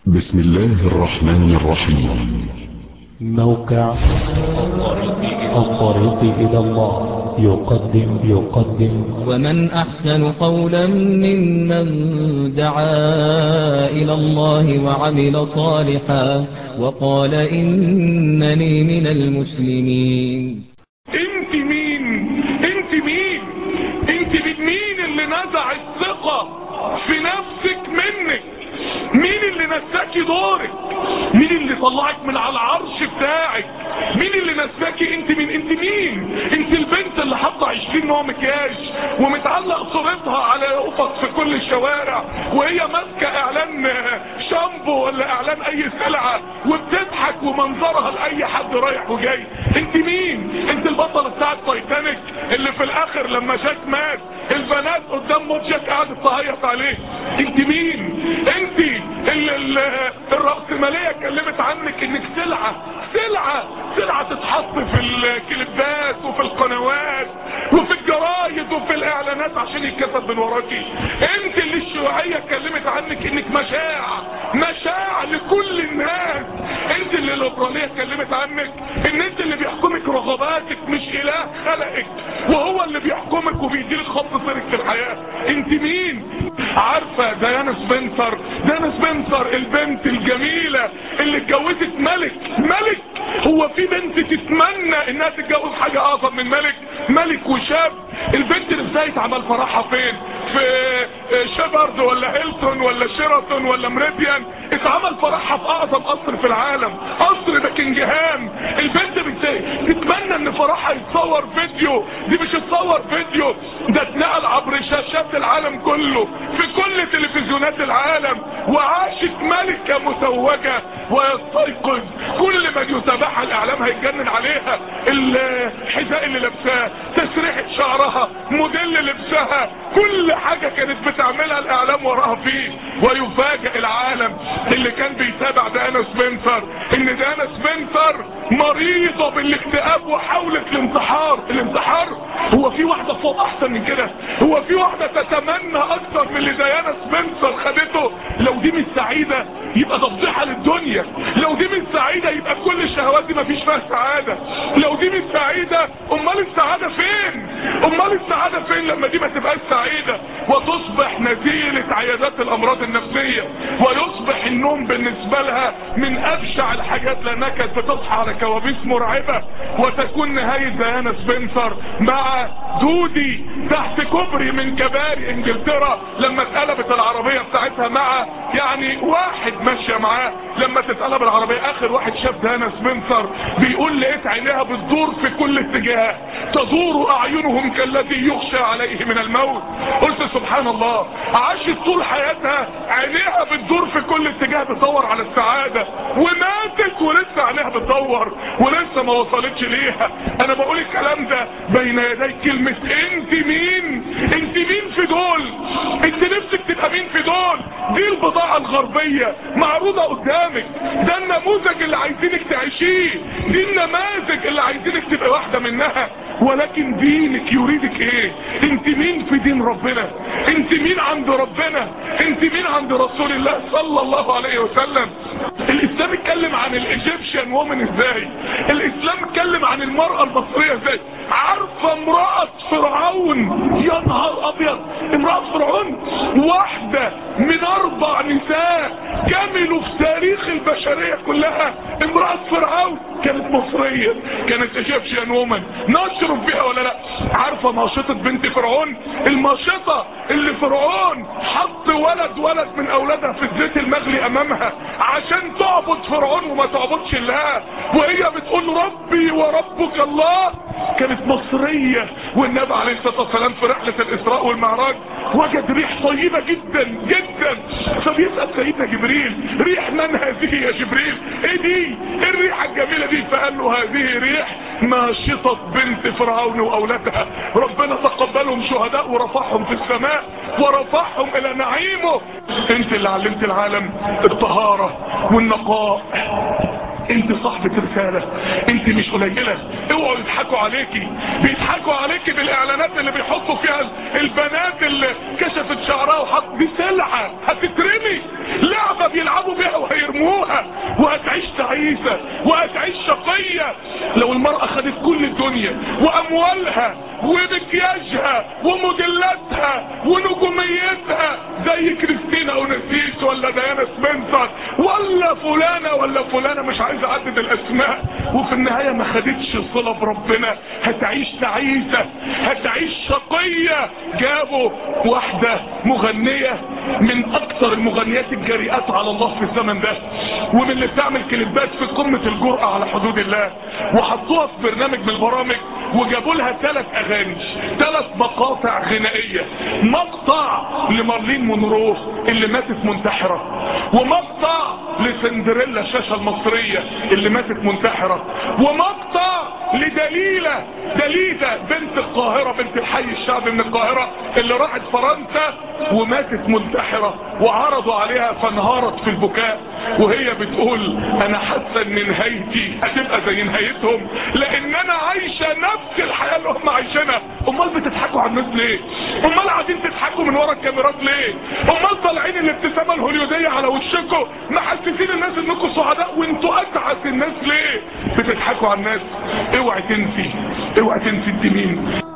بسم الله الرحمن الرحيم موقع الطريق إلى الله يقدم يقدم ومن أحسن قولا ممن دعا إلى الله وعمل صالحا وقال إنني من المسلمين انت مين انت مين انت مين اللي نزع الثقة في نفسك منك مين اللي نساكي دورك مين اللي طلعك من على العرش بتاعك مين اللي نساكي انت مين انت مين انت البنت اللي حاطه 20 نوع مكياج ومتعلق صورتها على افق في كل الشوارع وهي ماسكه اعلان شامبو ولا اعلان اي سلعه وبتضحك ومنظرها لاي حد رايح وجاي انت مين انت البطل بتاع تايتانيك اللي في الاخر لما جاك مات البنات قدام موت جاك قعدت تعيط عليه انت مين انت اللي اللي الرأسمالية كلمت عنك انك سلعة سلعة سلعة تتحط في الكليبات وفي القنوات وفي الجرايد وفي الاعلانات عشان يتكسب من وراكي انت اللي الشيوعية كلمت عنك انك مشاع مشاع لكل الناس انت اللي الليبرالية كلمت عنك ان انت اللي بيحكمك رغباتك مش اله خلقك وهو اللي بيحكمك وبيديلك خط سيرك في الحياة انت مين عارفة ديانا سبنسر ديانا سبنسر البنت الجميلة اللي اتجوزت ملك ملك هو في بنت تتمنى انها تتجوز حاجة اعظم من ملك ملك وشاب البنت اللي ازاي اتعمل فرحها فين في شيبرد ولا هيلتون ولا شيراتون ولا مريديان اتعمل فرحها في اعظم قصر في العالم قصر باكنجهام البنت تتمنى ان فرحها يتصور فيديو دي مش اتصور فيديو ده اتنقل عبر شاشات العالم كله في كل تلفزيونات العالم وعاشت ملكة متوجة ويستيقظ كل من يتابعها الاعلام هيتجنن عليها الحذاء اللي لابساه تسريحة شعرها موديل لبسها كل حاجة كانت بتعملها الاعلام وراها فيه ويفاجئ العالم اللي كان بيتابع دانا سبنسر ان دانا سبنسر مريضة بالاكتئاب وحاولت الانتحار الانتحار هو في واحدة فوق احسن من كده هو في واحدة تتمنى اكتر من اللي ديانا سبنسر خدته لو دي مش سعيدة يبقى تفضيحة للدنيا لو دي مش سعيدة يبقى كل الشهوات دي مفيش فيها سعادة لو دي مش سعيدة امال السعادة فين امال السعادة فين لما دي ما تبقاش سعيدة وتصبح نزيلة عيادات الامراض النفسية ويصبح النوم بالنسبة لها من ابشع الحاجات لانها كانت بتصحى على كوابيس مرعبة وتكون نهاية ديانا سبنسر مع دودي تحت كوبري من كباري انجلترا لما اتقلبت العربية بتاعتها مع يعني واحد ماشية معاه لما تتقلب العربية اخر واحد شاف ديانا سبنسر بيقول لقيت عينيها بتدور في كل اتجاه تدور اعينهم كالذي يخشى عليه من الموت قلت سبحان الله عاشت طول حياتها عينيها بتدور في كل اتجاه بتدور على السعادة وماتت ولسه عينيها بتدور ولسه ما وصلتش ليها انا بقول الكلام ده بين يدي كلمة انت مين انت مين في دول انت نفسك تبقى مين في دول دي البضاعة الغربية معروضة قدامك ده النموذج اللي عايزينك تعيشيه دي النماذج اللي عايزينك تبقى واحدة منها ولكن دينك يريدك ايه انت مين في دين ربنا انت مين عند ربنا انت مين عند رسول الله صلى الله عليه وسلم الاسلام اتكلم عن الايجيبشن وومن ازاي الاسلام اتكلم عن المرأة المصرية ازاي عارفة امرأة فرعون يا نهار ابيض امرأة فرعون واحدة من اربع نساء كملوا في تاريخ البشرية كلها امرأة فرعون كانت مصرية كانت ايجيبشن وومن نشرب بيها ولا لا عارفة ماشطة بنت فرعون الماشطة اللي فرعون حط ولد ولد من اولادها في الزيت المغلي امامها عشان تعبد فرعون وما تعبدش الله وهي بتقول ربي وربك الله كانت مصرية والنبي عليه الصلاة والسلام في رحلة الاسراء والمعراج وجد ريح طيبة جدا جدا فبيسأل سيدنا جبريل ريح من هذه يا جبريل ايه دي ايه الريحة الجميلة دي فقال له هذه ريح ماشطة بنت فرعون واولادها ربنا تقبلهم شهداء ورفعهم في السماء ورفعهم الى نعيمه انت اللي علمت العالم الطهارة والنقاء انت صاحبة رسالة انت مش قليلة اوعوا يضحكوا عليكي بيضحكوا عليكي بالاعلانات اللي بيحطوا فيها البنات اللي كشفت شعرها وحط دي سلعة هتترمي لعبة بيلعبوا بيها وهي وهتعيش تعيسة وهتعيش شقية لو المرأة خدت كل الدنيا واموالها ومكياجها وموديلاتها ونجوميتها زي كريستينا اونسيس ولا ديانا سبنسر ولا فلانة ولا فلانة مش عايز اعدد الاسماء وفي النهاية ما خدتش صلة بربنا هتعيش تعيسة هتعيش شقية جابوا واحدة مغنية من اكثر المغنيات الجريئات على الله في الزمن ده ومن اللي بتعمل كليبات في قمة الجرأة على حدود الله وحطوها في برنامج من البرامج وجابوا لها ثلاث اغاني ثلاث مقاطع غنائية مقطع لمارلين مونرو اللي ماتت منتحرة ومقطع لسندريلا الشاشة المصرية اللي ماتت منتحرة ومقطع لدليلة دليلة بنت القاهرة بنت الحي الشعبي من القاهرة اللي راحت فرنسا وماتت منتحرة وعرضوا عليها فانهارت في البكاء وهي بتقول انا حاسة ان نهايتي هتبقى زي نهايتهم لان انا عايشة نفس الحياة اللي هم عايشينها امال بتضحكوا على الناس ليه امال قاعدين تضحكوا من ورا الكاميرات ليه امال طالعين الابتسامة الهوليودية على وشكم محسسين الناس انكم سعداء وانتوا اتعس الناس ليه بتضحكوا على الناس اوعي تنسي اوعي تنسي انت مين